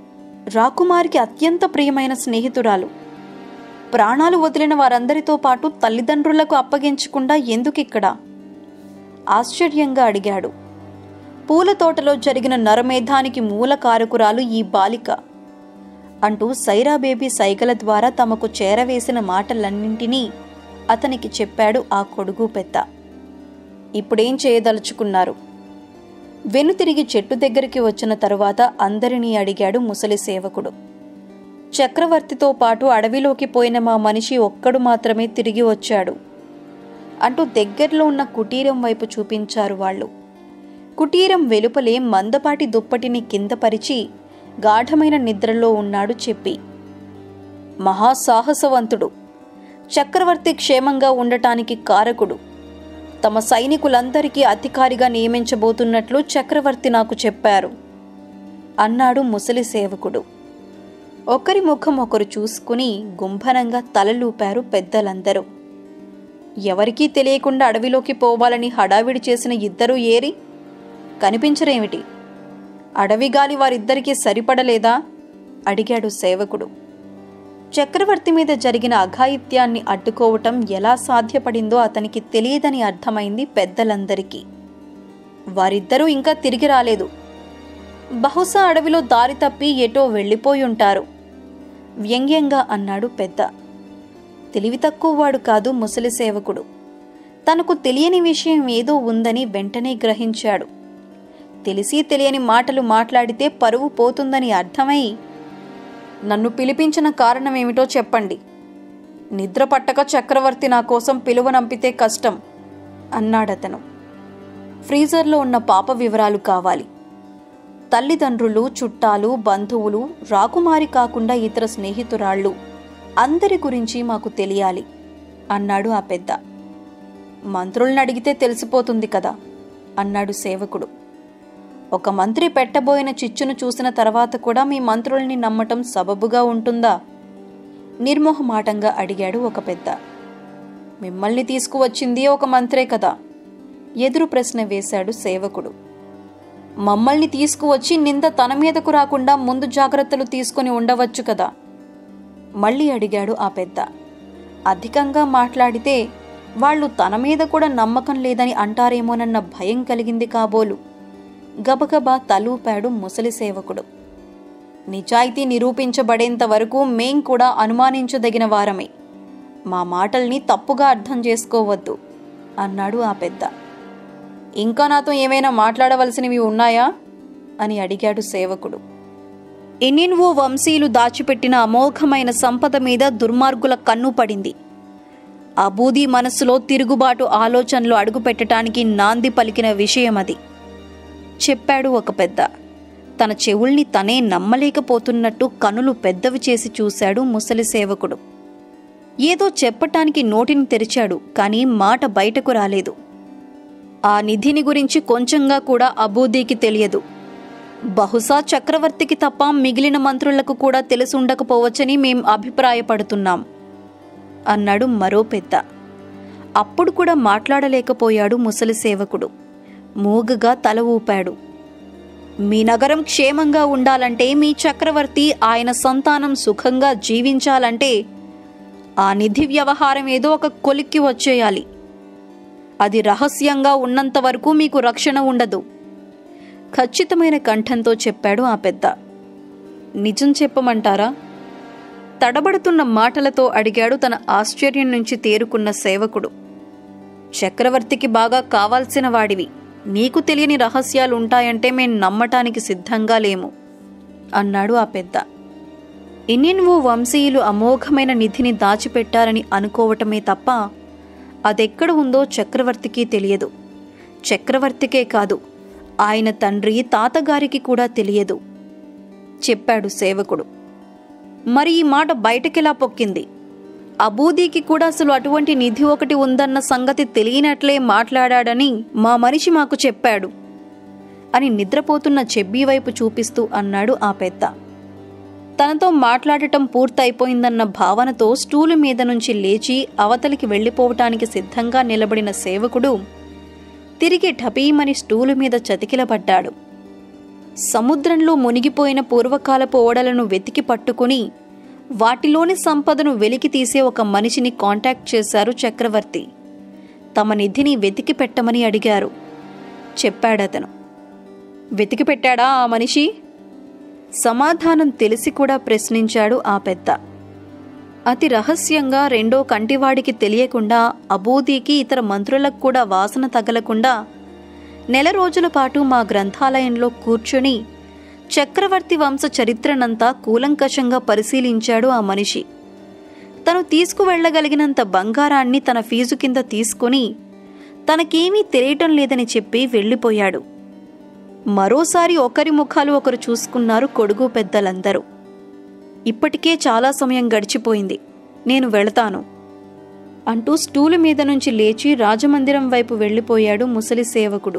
రాకుమారికి అత్యంత ప్రియమైన స్నేహితురాలు ప్రాణాలు వదిలిన వారందరితో పాటు తల్లిదండ్రులకు అప్పగించకుండా ఎందుకిక్కడ ఆశ్చర్యంగా అడిగాడు పూల తోటలో జరిగిన నరమేధానికి మూల కారకురాలు ఈ బాలిక అంటూ సైరా బేబీ సైగల ద్వారా తమకు చేరవేసిన మాటలన్నింటినీ అతనికి చెప్పాడు ఆ కొడుగు పెద్ద ఇప్పుడేం చేయదలుచుకున్నారు వెనుతిరిగి చెట్టు దగ్గరికి వచ్చిన తరువాత అందరినీ అడిగాడు ముసలి సేవకుడు చక్రవర్తితో పాటు అడవిలోకి పోయిన మా మనిషి ఒక్కడు మాత్రమే తిరిగి వచ్చాడు అంటూ దగ్గరలో ఉన్న కుటీరం వైపు చూపించారు వాళ్ళు కుటీరం వెలుపలే మందపాటి దుప్పటిని కింద పరిచి గాఢమైన నిద్రలో ఉన్నాడు చెప్పి మహాసాహసవంతుడు చక్రవర్తి క్షేమంగా ఉండటానికి కారకుడు తమ సైనికులందరికీ అధికారిగా నియమించబోతున్నట్లు చక్రవర్తి నాకు చెప్పారు అన్నాడు ముసలి సేవకుడు ఒకరి ముఖం ఒకరు చూసుకుని గుంభనంగా తలలూపారు పెద్దలందరూ ఎవరికీ తెలియకుండా అడవిలోకి పోవాలని హడావిడి చేసిన ఇద్దరూ ఏరి కనిపించరేమిటి అడవిగాలి వారిద్దరికీ సరిపడలేదా అడిగాడు సేవకుడు చక్రవర్తి మీద జరిగిన అఘాయిత్యాన్ని అడ్డుకోవటం ఎలా సాధ్యపడిందో అతనికి తెలియదని అర్థమైంది పెద్దలందరికీ వారిద్దరూ ఇంకా తిరిగి రాలేదు బహుశా అడవిలో దారి తప్పి ఎటో వెళ్ళిపోయి ఉంటారు వ్యంగ్యంగా అన్నాడు పెద్ద తెలివి తక్కువవాడు కాదు ముసలి సేవకుడు తనకు తెలియని విషయం ఏదో ఉందని వెంటనే గ్రహించాడు తెలిసి తెలియని మాటలు మాట్లాడితే పరువు పోతుందని అర్థమై నన్ను పిలిపించిన కారణమేమిటో చెప్పండి నిద్ర పట్టక చక్రవర్తి నా కోసం పిలువనంపితే కష్టం అన్నాడతను ఫ్రీజర్లో ఉన్న పాప వివరాలు కావాలి తల్లిదండ్రులు చుట్టాలు బంధువులు రాకుమారి కాకుండా ఇతర స్నేహితురాళ్ళు అందరి గురించి మాకు తెలియాలి అన్నాడు ఆ పెద్ద మంత్రుల్ని అడిగితే తెలిసిపోతుంది కదా అన్నాడు సేవకుడు ఒక మంత్రి పెట్టబోయిన చిచ్చును చూసిన తర్వాత కూడా మీ మంత్రుల్ని నమ్మటం సబబుగా ఉంటుందా నిర్మోహమాటంగా అడిగాడు ఒక పెద్ద మిమ్మల్ని తీసుకువచ్చింది ఒక మంత్రే కదా ఎదురు ప్రశ్న వేశాడు సేవకుడు మమ్మల్ని తీసుకువచ్చి నింద తన మీదకు రాకుండా ముందు జాగ్రత్తలు తీసుకుని ఉండవచ్చు కదా మళ్ళీ అడిగాడు ఆ పెద్ద అధికంగా మాట్లాడితే వాళ్ళు తన మీద కూడా నమ్మకం లేదని అంటారేమోనన్న భయం కలిగింది కాబోలు గబగబా తలూపాడు ముసలి సేవకుడు నిజాయితీ నిరూపించబడేంత వరకు మేం కూడా అనుమానించదగిన వారమే మా మాటల్ని తప్పుగా అర్థం చేసుకోవద్దు అన్నాడు ఆ పెద్ద ఇంకా నాతో ఏమైనా మాట్లాడవలసినవి ఉన్నాయా అని అడిగాడు సేవకుడు ఎన్నెన్వో వంశీయులు దాచిపెట్టిన అమోఘమైన సంపద మీద దుర్మార్గుల కన్ను పడింది అబూది మనస్సులో తిరుగుబాటు ఆలోచనలు అడుగుపెట్టడానికి నాంది పలికిన విషయం అది చెప్పాడు ఒక పెద్ద తన చెవుల్ని తనే నమ్మలేకపోతున్నట్టు కనులు పెద్దవి చేసి చూశాడు ముసలి సేవకుడు ఏదో చెప్పటానికి నోటిని తెరిచాడు కానీ మాట బయటకు రాలేదు ఆ నిధిని గురించి కొంచెంగా కూడా అబూదీకి తెలియదు బహుశా చక్రవర్తికి తప్ప మిగిలిన మంత్రులకు కూడా తెలిసుండకపోవచ్చని మేం అభిప్రాయపడుతున్నాం అన్నాడు మరో పెద్ద అప్పుడు కూడా మాట్లాడలేకపోయాడు ముసలి సేవకుడు మూగగా తల ఊపాడు మీ నగరం క్షేమంగా ఉండాలంటే మీ చక్రవర్తి ఆయన సంతానం సుఖంగా జీవించాలంటే ఆ నిధి వ్యవహారం ఏదో ఒక కొలిక్కి వచ్చేయాలి అది రహస్యంగా ఉన్నంత వరకు మీకు రక్షణ ఉండదు ఖచ్చితమైన కంఠంతో చెప్పాడు ఆ పెద్ద నిజం చెప్పమంటారా తడబడుతున్న మాటలతో అడిగాడు తన ఆశ్చర్యం నుంచి తేరుకున్న సేవకుడు చక్రవర్తికి బాగా కావాల్సిన వాడివి నీకు తెలియని రహస్యాలు ఉంటాయంటే మేం నమ్మటానికి సిద్ధంగా లేము అన్నాడు ఆ పెద్ద ఎన్నెన్వో వంశీయులు అమోఘమైన నిధిని దాచిపెట్టారని అనుకోవటమే తప్ప అదెక్కడ ఉందో చక్రవర్తికి తెలియదు చక్రవర్తికే కాదు ఆయన తండ్రి తాతగారికి కూడా తెలియదు చెప్పాడు సేవకుడు మరి ఈ మాట బయటకెలా పొక్కింది అబూదీకి కూడా అసలు అటువంటి నిధి ఒకటి ఉందన్న సంగతి తెలియనట్లే మాట్లాడాడని మా మనిషి మాకు చెప్పాడు అని నిద్రపోతున్న చెబ్బీ వైపు చూపిస్తూ అన్నాడు ఆ పెద్ద తనతో మాట్లాడటం పూర్తయిపోయిందన్న భావనతో స్టూలు మీద నుంచి లేచి అవతలికి వెళ్ళిపోవటానికి సిద్ధంగా నిలబడిన సేవకుడు తిరిగి ఠపీమని స్టూలు మీద చతికిలబడ్డాడు సముద్రంలో మునిగిపోయిన పూర్వకాలపు ఓడలను వెతికి పట్టుకుని వాటిలోని సంపదను వెలికి తీసే ఒక మనిషిని కాంటాక్ట్ చేశారు చక్రవర్తి తమ నిధిని వెతికి పెట్టమని అడిగారు చెప్పాడతను వెతికి పెట్టాడా ఆ మనిషి సమాధానం తెలిసి కూడా ప్రశ్నించాడు ఆ పెద్ద అతి రహస్యంగా రెండో కంటివాడికి తెలియకుండా అబూదీకి ఇతర మంత్రులకు కూడా వాసన తగలకుండా నెల రోజుల పాటు మా గ్రంథాలయంలో కూర్చొని చక్రవర్తి వంశ చరిత్రనంతా కూలంకషంగా పరిశీలించాడు ఆ మనిషి తను తీసుకువెళ్లగలిగినంత బంగారాన్ని తన ఫీజు కింద తీసుకుని తనకేమీ తెలియటం లేదని చెప్పి వెళ్ళిపోయాడు మరోసారి ఒకరి ముఖాలు ఒకరు చూసుకున్నారు కొడుగు పెద్దలందరూ ఇప్పటికే చాలా సమయం గడిచిపోయింది నేను వెళతాను అంటూ స్టూలు మీద నుంచి లేచి రాజమందిరం వైపు వెళ్ళిపోయాడు ముసలి సేవకుడు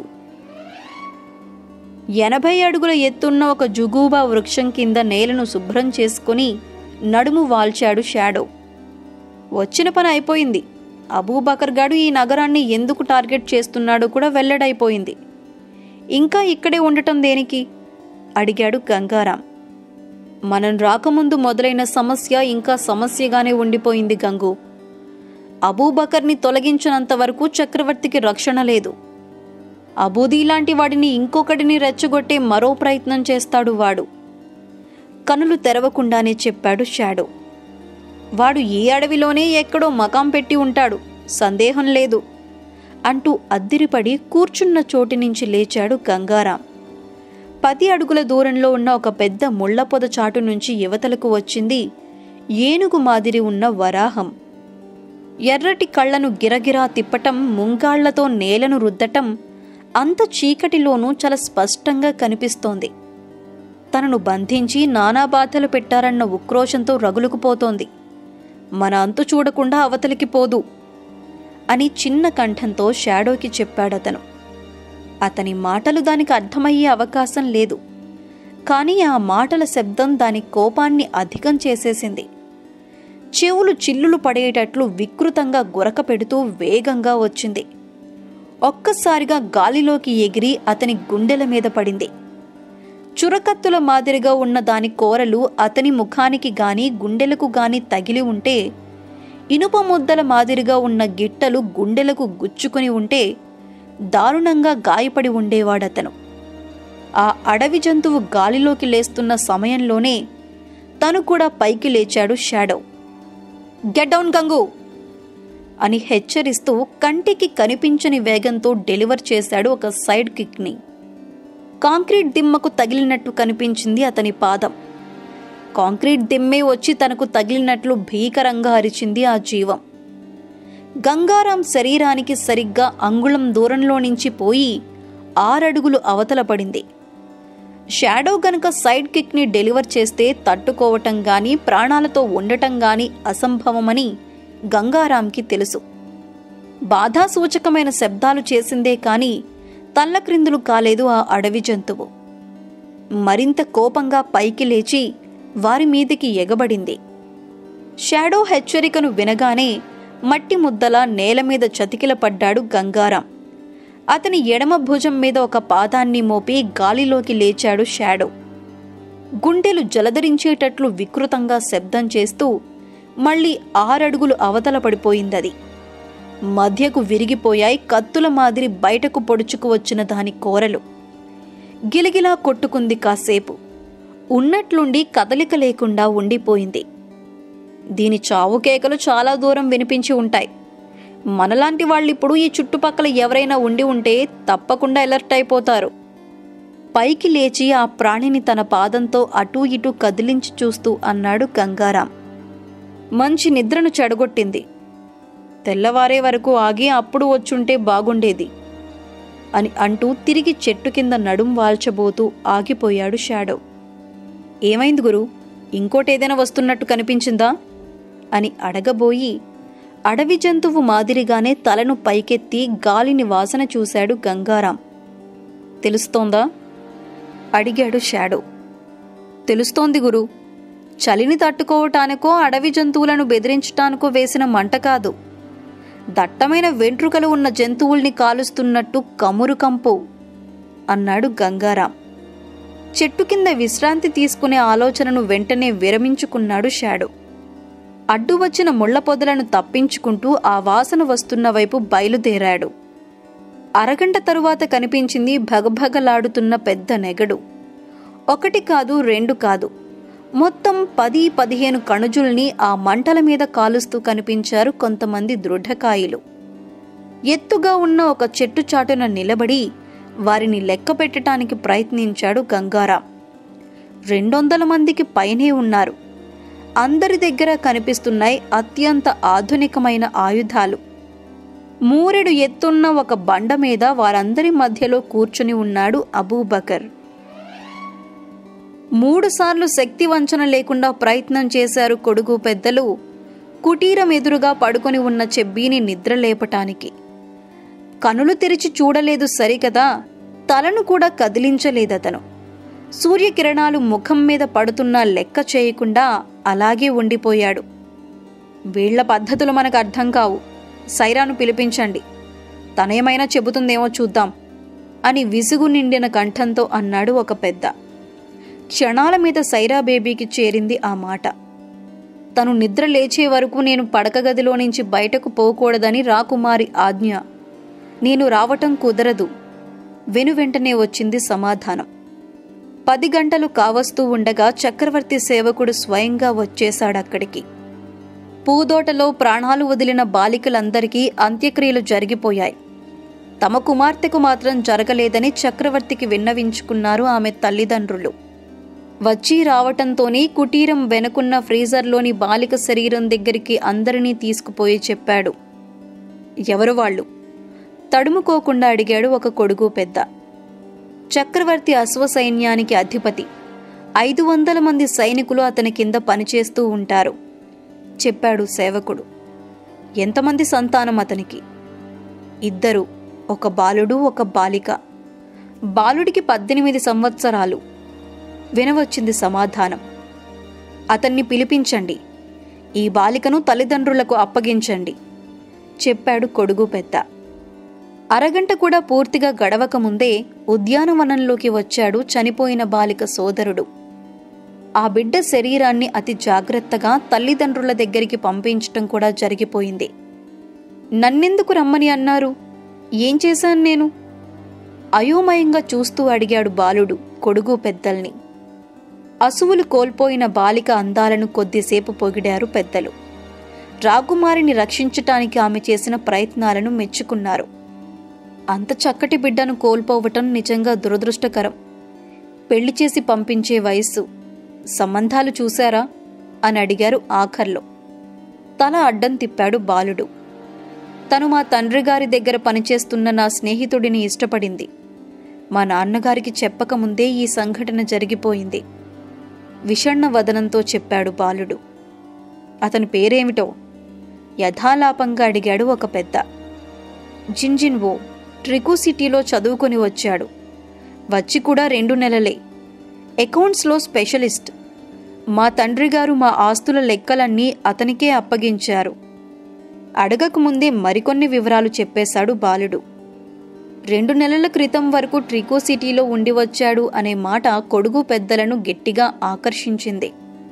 ఎనభై అడుగుల ఎత్తున్న ఒక జుగూబా వృక్షం కింద నేలను శుభ్రం చేసుకుని నడుము వాల్చాడు షాడో వచ్చిన పని అయిపోయింది అబూబకర్ గాడు ఈ నగరాన్ని ఎందుకు టార్గెట్ చేస్తున్నాడో కూడా వెల్లడైపోయింది ఇంకా ఇక్కడే ఉండటం దేనికి అడిగాడు గంగారాం మనం రాకముందు మొదలైన సమస్య ఇంకా సమస్యగానే ఉండిపోయింది గంగు అబూబకర్ని తొలగించినంత వరకు చక్రవర్తికి రక్షణ లేదు అబూదీ లాంటి వాడిని ఇంకొకటిని రెచ్చగొట్టే మరో ప్రయత్నం చేస్తాడు వాడు కనులు తెరవకుండానే చెప్పాడు షాడో వాడు ఈ అడవిలోనే ఎక్కడో మకాం పెట్టి ఉంటాడు సందేహం లేదు అంటూ అద్దిరిపడి కూర్చున్న చోటి నుంచి లేచాడు గంగారాం పది అడుగుల దూరంలో ఉన్న ఒక పెద్ద ముళ్ల పొద చాటు నుంచి యువతలకు వచ్చింది ఏనుగు మాదిరి ఉన్న వరాహం ఎర్రటి కళ్ళను గిరగిరా తిప్పటం ముంగాళ్లతో నేలను రుద్దటం అంత చీకటిలోనూ చాలా స్పష్టంగా కనిపిస్తోంది తనను బంధించి నానా బాధలు పెట్టారన్న ఉక్రోషంతో రగులుకుపోతోంది మన అంతు చూడకుండా అవతలికి పోదు అని చిన్న కంఠంతో షాడోకి చెప్పాడతను అతని మాటలు దానికి అర్థమయ్యే అవకాశం లేదు కానీ ఆ మాటల శబ్దం దాని కోపాన్ని అధికం చేసేసింది చెవులు చిల్లులు పడేటట్లు వికృతంగా గురక పెడుతూ వేగంగా వచ్చింది ఒక్కసారిగా గాలిలోకి ఎగిరి అతని గుండెల మీద పడింది చురకత్తుల మాదిరిగా ఉన్న దాని కోరలు అతని ముఖానికి గాని గుండెలకు గాని తగిలి ఉంటే ఇనుప ముద్దల మాదిరిగా ఉన్న గిట్టలు గుండెలకు గుచ్చుకుని ఉంటే దారుణంగా గాయపడి ఉండేవాడతను ఆ అడవి జంతువు గాలిలోకి లేస్తున్న సమయంలోనే తను కూడా పైకి లేచాడు షాడో గెట్ డౌన్ గంగు అని హెచ్చరిస్తూ కంటికి కనిపించని వేగంతో డెలివర్ చేశాడు ఒక సైడ్ కిక్ని కాంక్రీట్ దిమ్మకు తగిలినట్టు కనిపించింది అతని పాదం కాంక్రీట్ దిమ్మే వచ్చి తనకు తగిలినట్లు భీకరంగా అరిచింది ఆ జీవం గంగారాం శరీరానికి సరిగ్గా అంగుళం దూరంలో నుంచి పోయి ఆరడుగులు అవతల పడింది షాడో గనక సైడ్ కిక్ని డెలివర్ చేస్తే తట్టుకోవటం గాని ప్రాణాలతో ఉండటం గాని అసంభవమని గంగారాంకి తెలుసు బాధాసూచకమైన శబ్దాలు చేసిందే కాని తల్లక్రిందులు కాలేదు ఆ అడవి జంతువు మరింత కోపంగా పైకి లేచి వారి మీదికి ఎగబడింది షాడో హెచ్చరికను వినగానే మట్టి ముద్దలా నేల మీద చతికిల పడ్డాడు గంగారాం అతని ఎడమ భుజం మీద ఒక పాదాన్ని మోపి గాలిలోకి లేచాడు షాడో గుండెలు జలధరించేటట్లు వికృతంగా శబ్దం చేస్తూ మళ్ళీ ఆరడుగులు అవతల పడిపోయిందది మధ్యకు విరిగిపోయాయి కత్తుల మాదిరి బయటకు పొడుచుకు వచ్చిన దాని కోరలు గిలగిలా కొట్టుకుంది కాసేపు ఉన్నట్లుండి కదలిక లేకుండా ఉండిపోయింది దీని చావు కేకలు చాలా దూరం వినిపించి ఉంటాయి మనలాంటి వాళ్ళిప్పుడు ఈ చుట్టుపక్కల ఎవరైనా ఉండి ఉంటే తప్పకుండా అలర్ట్ అయిపోతారు పైకి లేచి ఆ ప్రాణిని తన పాదంతో అటూ ఇటూ కదిలించి చూస్తూ అన్నాడు గంగారాం మంచి నిద్రను చెడగొట్టింది తెల్లవారే వరకు ఆగి అప్పుడు వచ్చుంటే బాగుండేది అని అంటూ తిరిగి చెట్టు కింద నడుం వాల్చబోతూ ఆగిపోయాడు షాడో ఏమైంది గురు ఇంకోటేదైనా వస్తున్నట్టు కనిపించిందా అని అడగబోయి అడవి జంతువు మాదిరిగానే తలను పైకెత్తి గాలిని వాసన చూశాడు గంగారాం తెలుస్తోందా అడిగాడు షాడో తెలుస్తోంది గురు చలిని తట్టుకోవటానికో అడవి జంతువులను బెదిరించటానికో వేసిన మంట కాదు దట్టమైన వెంట్రుకలు ఉన్న జంతువుల్ని కాలుస్తున్నట్టు కమురు కంపు అన్నాడు గంగారాం చెట్టు కింద విశ్రాంతి తీసుకునే ఆలోచనను వెంటనే విరమించుకున్నాడు షాడో అడ్డు వచ్చిన ముళ్ల పొదలను తప్పించుకుంటూ ఆ వాసన వస్తున్న వైపు బయలుదేరాడు అరగంట తరువాత కనిపించింది భగభగలాడుతున్న పెద్ద నెగడు ఒకటి కాదు రెండు కాదు మొత్తం పది పదిహేను కణుజుల్ని ఆ మంటల మీద కాలుస్తూ కనిపించారు కొంతమంది దృఢకాయులు ఎత్తుగా ఉన్న ఒక చెట్టు చాటున నిలబడి వారిని లెక్క పెట్టడానికి ప్రయత్నించాడు గంగారాం రెండొందల మందికి పైనే ఉన్నారు అందరి దగ్గర కనిపిస్తున్నాయి అత్యంత ఆధునికమైన ఆయుధాలు మూరెడు ఎత్తున్న ఒక బండ మీద వారందరి మధ్యలో కూర్చుని ఉన్నాడు అబూబకర్ మూడుసార్లు శక్తి వంచన లేకుండా ప్రయత్నం చేశారు కొడుకు పెద్దలు కుటీరం ఎదురుగా పడుకొని ఉన్న చెబ్బీని నిద్రలేపటానికి కనులు తెరిచి చూడలేదు సరికదా తలను కూడా కదిలించలేదతను సూర్యకిరణాలు ముఖం మీద పడుతున్నా లెక్క చేయకుండా అలాగే ఉండిపోయాడు వీళ్ల పద్ధతులు మనకు అర్థం కావు సైరాను పిలిపించండి తనేమైనా చెబుతుందేమో చూద్దాం అని విసుగు నిండిన కంఠంతో అన్నాడు ఒక పెద్ద క్షణాల మీద సైరా బేబీకి చేరింది ఆ మాట తను నిద్ర లేచే వరకు నేను పడక గదిలో నుంచి బయటకు పోకూడదని రాకుమారి ఆజ్ఞ నేను రావటం కుదరదు వెను వెంటనే వచ్చింది సమాధానం పది గంటలు కావస్తూ ఉండగా చక్రవర్తి సేవకుడు స్వయంగా వచ్చేశాడక్కడికి పూదోటలో ప్రాణాలు వదిలిన బాలికలందరికీ అంత్యక్రియలు జరిగిపోయాయి తమ కుమార్తెకు మాత్రం జరగలేదని చక్రవర్తికి విన్నవించుకున్నారు ఆమె తల్లిదండ్రులు వచ్చి రావటంతోనే కుటీరం వెనుకున్న ఫ్రీజర్లోని బాలిక శరీరం దగ్గరికి అందరినీ తీసుకుపోయి చెప్పాడు ఎవరు వాళ్ళు తడుముకోకుండా అడిగాడు ఒక కొడుకు పెద్ద చక్రవర్తి అశ్వ సైన్యానికి అధిపతి ఐదు వందల మంది సైనికులు అతని కింద పనిచేస్తూ ఉంటారు చెప్పాడు సేవకుడు ఎంతమంది సంతానం అతనికి ఇద్దరు ఒక బాలుడు ఒక బాలిక బాలుడికి పద్దెనిమిది సంవత్సరాలు వినవచ్చింది సమాధానం అతన్ని పిలిపించండి ఈ బాలికను తల్లిదండ్రులకు అప్పగించండి చెప్పాడు కొడుగు పెద్ద అరగంట కూడా పూర్తిగా గడవక ముందే ఉద్యానవనంలోకి వచ్చాడు చనిపోయిన బాలిక సోదరుడు ఆ బిడ్డ శరీరాన్ని అతి జాగ్రత్తగా తల్లిదండ్రుల దగ్గరికి పంపించటం కూడా జరిగిపోయింది నన్నెందుకు రమ్మని అన్నారు ఏం చేశాను నేను అయోమయంగా చూస్తూ అడిగాడు బాలుడు కొడుగు పెద్దల్ని అసువులు కోల్పోయిన బాలిక అందాలను కొద్దిసేపు పొగిడారు పెద్దలు రాకుమారిని రక్షించటానికి ఆమె చేసిన ప్రయత్నాలను మెచ్చుకున్నారు అంత చక్కటి బిడ్డను కోల్పోవటం నిజంగా దురదృష్టకరం పెళ్లి చేసి పంపించే వయస్సు సంబంధాలు చూశారా అని అడిగారు ఆఖర్లో తల అడ్డం తిప్పాడు బాలుడు తను మా తండ్రి గారి దగ్గర పనిచేస్తున్న నా స్నేహితుడిని ఇష్టపడింది మా నాన్నగారికి చెప్పకముందే ఈ సంఘటన జరిగిపోయింది విషణ్ణ వదనంతో చెప్పాడు బాలుడు అతని పేరేమిటో యథాలాపంగా అడిగాడు ఒక పెద్ద జిన్జిన్ ఓ ట్రికు సిటీలో చదువుకొని వచ్చాడు వచ్చి కూడా రెండు నెలలే అకౌంట్స్లో స్పెషలిస్ట్ మా తండ్రి గారు మా ఆస్తుల లెక్కలన్నీ అతనికే అప్పగించారు అడగకముందే మరికొన్ని వివరాలు చెప్పేశాడు బాలుడు రెండు నెలల క్రితం వరకు ట్రికో సిటీలో ఉండి వచ్చాడు అనే మాట కొడుగు పెద్దలను గట్టిగా ఆకర్షించింది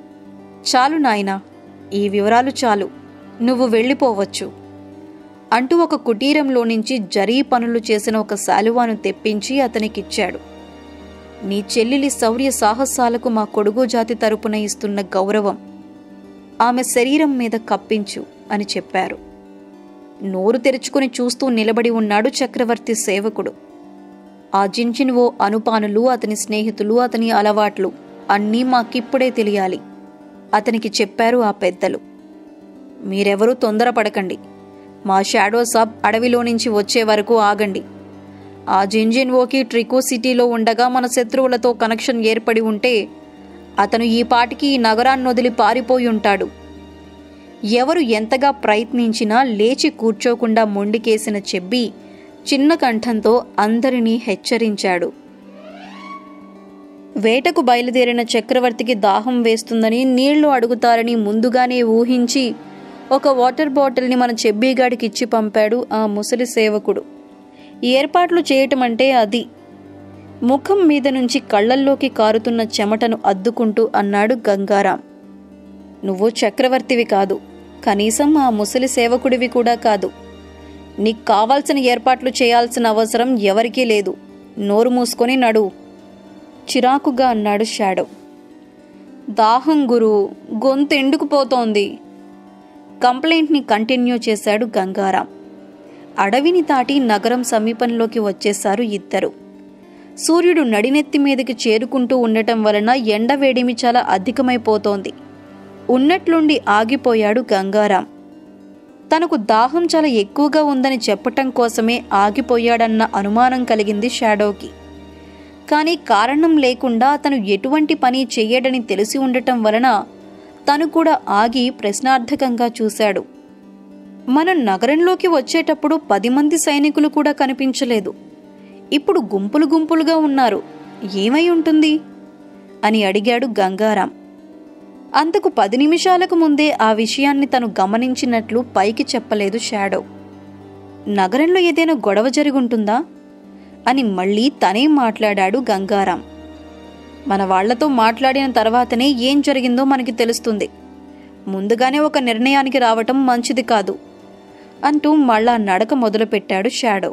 చాలు నాయనా ఈ వివరాలు చాలు నువ్వు వెళ్ళిపోవచ్చు అంటూ ఒక కుటీరంలో నుంచి జరీ పనులు చేసిన ఒక శాలువాను తెప్పించి అతనికిచ్చాడు నీ చెల్లెలి శౌర్య సాహసాలకు మా కొడుగు జాతి తరపున ఇస్తున్న గౌరవం ఆమె శరీరం మీద కప్పించు అని చెప్పారు నోరు తెరుచుకుని చూస్తూ నిలబడి ఉన్నాడు చక్రవర్తి సేవకుడు ఆ జించిన ఓ అనుపానులు అతని స్నేహితులు అతని అలవాట్లు అన్నీ మాకిప్పుడే తెలియాలి అతనికి చెప్పారు ఆ పెద్దలు మీరెవరూ తొందరపడకండి మా షాడో సాబ్ అడవిలో నుంచి వచ్చే వరకు ఆగండి ఆ జింజిన్ ఓకి ట్రికో సిటీలో ఉండగా మన శత్రువులతో కనెక్షన్ ఏర్పడి ఉంటే అతను ఈ పాటికి ఈ నగరాన్ని వదిలి పారిపోయి ఉంటాడు ఎవరు ఎంతగా ప్రయత్నించినా లేచి కూర్చోకుండా మొండికేసిన చెబ్బి చిన్న కంఠంతో అందరినీ హెచ్చరించాడు వేటకు బయలుదేరిన చక్రవర్తికి దాహం వేస్తుందని నీళ్లు అడుగుతారని ముందుగానే ఊహించి ఒక వాటర్ బాటిల్ని మన చెబ్బీగాడికి ఇచ్చి పంపాడు ఆ ముసలి సేవకుడు ఈ ఏర్పాట్లు చేయటం అంటే అది ముఖం మీద నుంచి కళ్ళల్లోకి కారుతున్న చెమటను అద్దుకుంటూ అన్నాడు గంగారాం నువ్వు చక్రవర్తివి కాదు కనీసం ఆ ముసలి సేవకుడివి కూడా కాదు నీకు కావాల్సిన ఏర్పాట్లు చేయాల్సిన అవసరం ఎవరికీ లేదు నోరు మూసుకొని నడు చిరాకుగా అన్నాడు షాడో దాహం గురు గొంతు ఎండుకుపోతోంది కంప్లైంట్ని కంటిన్యూ చేశాడు గంగారాం అడవిని దాటి నగరం సమీపంలోకి వచ్చేశారు ఇద్దరు సూర్యుడు నడినెత్తి మీదకి చేరుకుంటూ ఉండటం వలన ఎండ వేడిమి చాలా అధికమైపోతోంది ఉన్నట్లుండి ఆగిపోయాడు గంగారాం తనకు దాహం చాలా ఎక్కువగా ఉందని చెప్పటం కోసమే ఆగిపోయాడన్న అనుమానం కలిగింది షాడోకి కానీ కారణం లేకుండా అతను ఎటువంటి పని చెయ్యడని తెలిసి ఉండటం వలన తను కూడా ఆగి ప్రశ్నార్థకంగా చూశాడు మనం నగరంలోకి వచ్చేటప్పుడు పది మంది సైనికులు కూడా కనిపించలేదు ఇప్పుడు గుంపులు గుంపులుగా ఉన్నారు ఏమై ఉంటుంది అని అడిగాడు గంగారాం అంతకు పది నిమిషాలకు ముందే ఆ విషయాన్ని తను గమనించినట్లు పైకి చెప్పలేదు షాడో నగరంలో ఏదైనా గొడవ జరుగుంటుందా అని మళ్ళీ తనే మాట్లాడాడు గంగారాం మన వాళ్లతో మాట్లాడిన తర్వాతనే ఏం జరిగిందో మనకి తెలుస్తుంది ముందుగానే ఒక నిర్ణయానికి రావటం మంచిది కాదు అంటూ మళ్ళా నడక మొదలుపెట్టాడు షాడో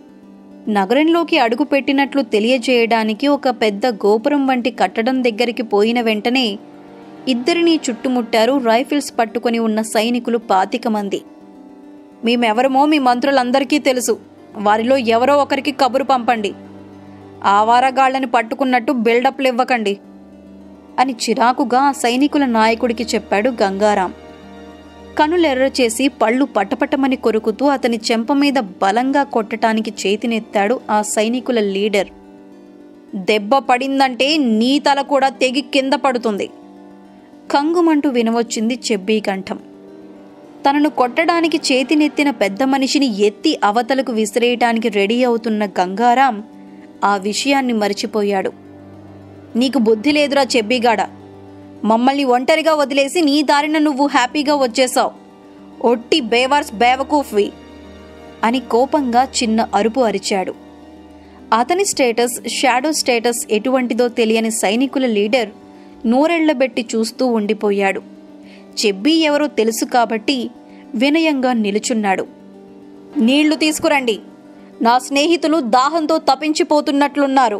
నగరంలోకి అడుగు పెట్టినట్లు తెలియజేయడానికి ఒక పెద్ద గోపురం వంటి కట్టడం దగ్గరికి పోయిన వెంటనే ఇద్దరినీ చుట్టుముట్టారు రైఫిల్స్ పట్టుకొని ఉన్న సైనికులు పాతిక మంది మేమెవరమో మీ మంత్రులందరికీ తెలుసు వారిలో ఎవరో ఒకరికి కబురు పంపండి ఆవారగాళ్లని పట్టుకున్నట్టు బిల్డప్లు ఇవ్వకండి అని చిరాకుగా ఆ సైనికుల నాయకుడికి చెప్పాడు గంగారాం కనులెర్ర చేసి పళ్ళు పటపటమని కొరుకుతూ అతని చెంప మీద బలంగా కొట్టటానికి చేతినెత్తాడు ఆ సైనికుల లీడర్ దెబ్బ పడిందంటే నీ తల కూడా తెగి కింద పడుతుంది కంగుమంటూ వినవచ్చింది చెబ్బీ కంఠం తనను కొట్టడానికి చేతినెత్తిన పెద్ద మనిషిని ఎత్తి అవతలకు విసిరేయటానికి రెడీ అవుతున్న గంగారాం ఆ విషయాన్ని మరిచిపోయాడు నీకు బుద్ధి లేదురా చెబ్బిగాడ మమ్మల్ని ఒంటరిగా వదిలేసి నీ దారిన నువ్వు హ్యాపీగా వచ్చేశావు ఒట్టి బేవార్స్ బేవకూఫ్వి అని కోపంగా చిన్న అరుపు అరిచాడు అతని స్టేటస్ షాడో స్టేటస్ ఎటువంటిదో తెలియని సైనికుల లీడర్ నోరెళ్లబెట్టి చూస్తూ ఉండిపోయాడు చెబ్బీ ఎవరో తెలుసు కాబట్టి వినయంగా నిలుచున్నాడు నీళ్లు తీసుకురండి నా స్నేహితులు దాహంతో తపించిపోతున్నట్లున్నారు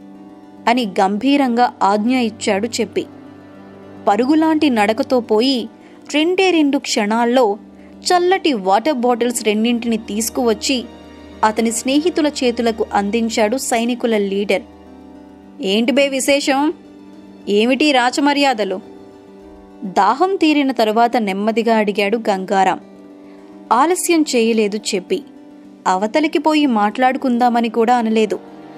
అని గంభీరంగా ఆజ్ఞ ఇచ్చాడు చెప్పి పరుగులాంటి నడకతో పోయి రెండే రెండు క్షణాల్లో చల్లటి వాటర్ బాటిల్స్ రెండింటిని తీసుకువచ్చి అతని స్నేహితుల చేతులకు అందించాడు సైనికుల లీడర్ ఏంటి బే విశేషం ఏమిటి రాచమర్యాదలు దాహం తీరిన తరువాత నెమ్మదిగా అడిగాడు గంగారాం ఆలస్యం చేయలేదు చెప్పి అవతలికి పోయి మాట్లాడుకుందామని కూడా అనలేదు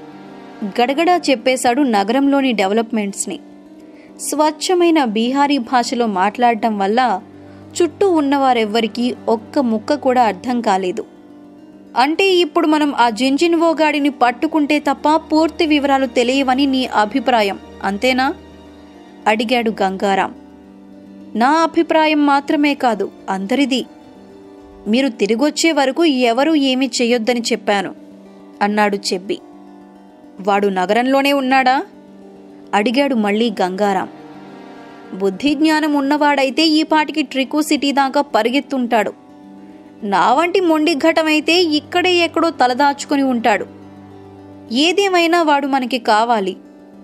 గడగడా చెప్పేశాడు నగరంలోని డెవలప్మెంట్స్ని స్వచ్ఛమైన బీహారీ భాషలో మాట్లాడటం వల్ల చుట్టూ ఉన్నవారెవ్వరికీ ఒక్క ముక్క కూడా అర్థం కాలేదు అంటే ఇప్పుడు మనం ఆ జింజిన్వో గాడిని పట్టుకుంటే తప్ప పూర్తి వివరాలు తెలియవని నీ అభిప్రాయం అంతేనా అడిగాడు గంగారాం నా అభిప్రాయం మాత్రమే కాదు అందరిది మీరు తిరిగొచ్చే వరకు ఎవరూ ఏమీ చెయ్యొద్దని చెప్పాను అన్నాడు చెప్పి వాడు నగరంలోనే ఉన్నాడా అడిగాడు మళ్ళీ గంగారాం బుద్ధి జ్ఞానం ఉన్నవాడైతే ఈ పాటికి ట్రికు సిటీ దాకా పరిగెత్తుంటాడు నా వంటి మొండి ఘటమైతే ఇక్కడే ఎక్కడో తలదాచుకొని ఉంటాడు ఏదేమైనా వాడు మనకి కావాలి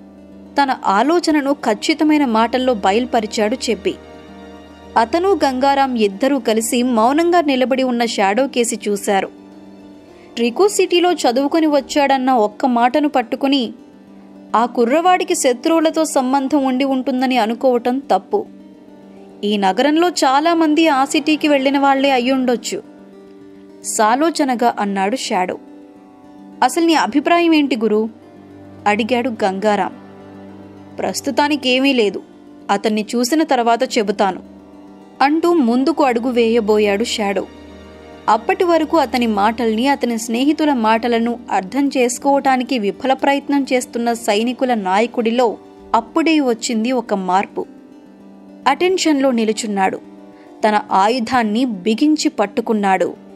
తన ఆలోచనను ఖచ్చితమైన మాటల్లో బయలుపరిచాడు చెప్పి అతను గంగారాం ఇద్దరూ కలిసి మౌనంగా నిలబడి ఉన్న షాడో కేసి చూశారు ట్రికో సిటీలో చదువుకొని వచ్చాడన్న ఒక్క మాటను పట్టుకుని ఆ కుర్రవాడికి శత్రువులతో సంబంధం ఉండి ఉంటుందని అనుకోవటం తప్పు ఈ నగరంలో చాలామంది ఆ సిటీకి వెళ్ళిన వాళ్లే అయ్యుండొచ్చు సాలోచనగా అన్నాడు షాడో అసలు నీ అభిప్రాయం ఏంటి గురు అడిగాడు గంగారాం ప్రస్తుతానికి ఏమీ లేదు అతన్ని చూసిన తర్వాత చెబుతాను అంటూ ముందుకు అడుగు వేయబోయాడు షాడో అప్పటి వరకు అతని మాటల్ని అతని స్నేహితుల మాటలను అర్థం చేసుకోవటానికి విఫల ప్రయత్నం చేస్తున్న సైనికుల నాయకుడిలో అప్పుడే వచ్చింది ఒక మార్పు అటెన్షన్లో నిలుచున్నాడు తన ఆయుధాన్ని బిగించి పట్టుకున్నాడు